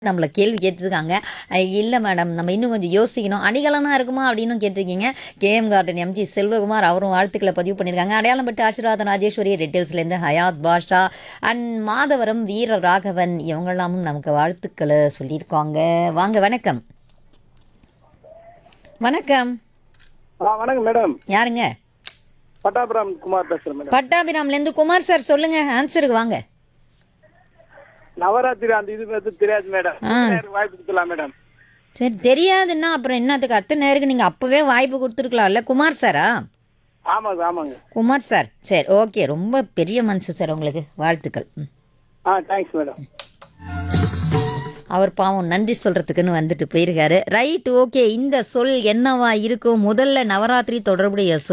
நம்மள கேள்வி கேட்டிருக்காங்க இல்லை மேடம் நம்ம இன்னும் கொஞ்சம் யோசிக்கணும் அணிகலனாக இருக்குமா அப்படின்னு கேட்டிருக்கீங்க கேஎம் கார்டன் எம்ஜி செல்வகுமார் அவரும் வாழ்த்துக்களை பதிவு பண்ணியிருக்காங்க அடையாளம் பட்டு ஆசீர்வாதம் ராஜேஸ்வரி டீட்டெயில்ஸ்லேருந்து ஹயாத் பாஷா அண்ட் மாதவரம் வீர ராகவன் இவங்கெல்லாமும் நமக்கு வாழ்த்துக்களை சொல்லியிருக்காங்க வாங்க வணக்கம் வணக்கம் ஆ வணக்கம் மேடம் யாருங்க பட்டாபுரம் குமார் பேசுறேன் மேடம் பட்டாபிராம்லேருந்து குமார் சார் சொல்லுங்க ஆன்சருக்கு வாங்க நவராத்திரி அந்த இது பத்தி தெரியாது மேடம் ஆ. எனக்கு வாய்ப்பு கொடுக்கலாம் மேடம் சரி தெரியாதுன்னா அப்புறம் என்னத்துக்கு அத்தனை நேருக்கு நீங்கள் அப்போவே வாய்ப்பு கொடுத்துருக்கலாம்ல குமார் சாரா ஆமாங்க ஆமாங்க குமார் சார் சரி ஓகே ரொம்ப பெரிய மனசு சார் உங்களுக்கு வாழ்த்துக்கள் ம். ஆ தேங்க்ஸ் மேடம் அவர் பாவம் நன்றி சொல்றதுக்குன்னு வந்துட்டு போயிருக்காரு ரைட் ஓகே இந்த சொல் என்னவா இருக்கும் முதல்ல நவராத்திரி தொடர்புடைய சொல்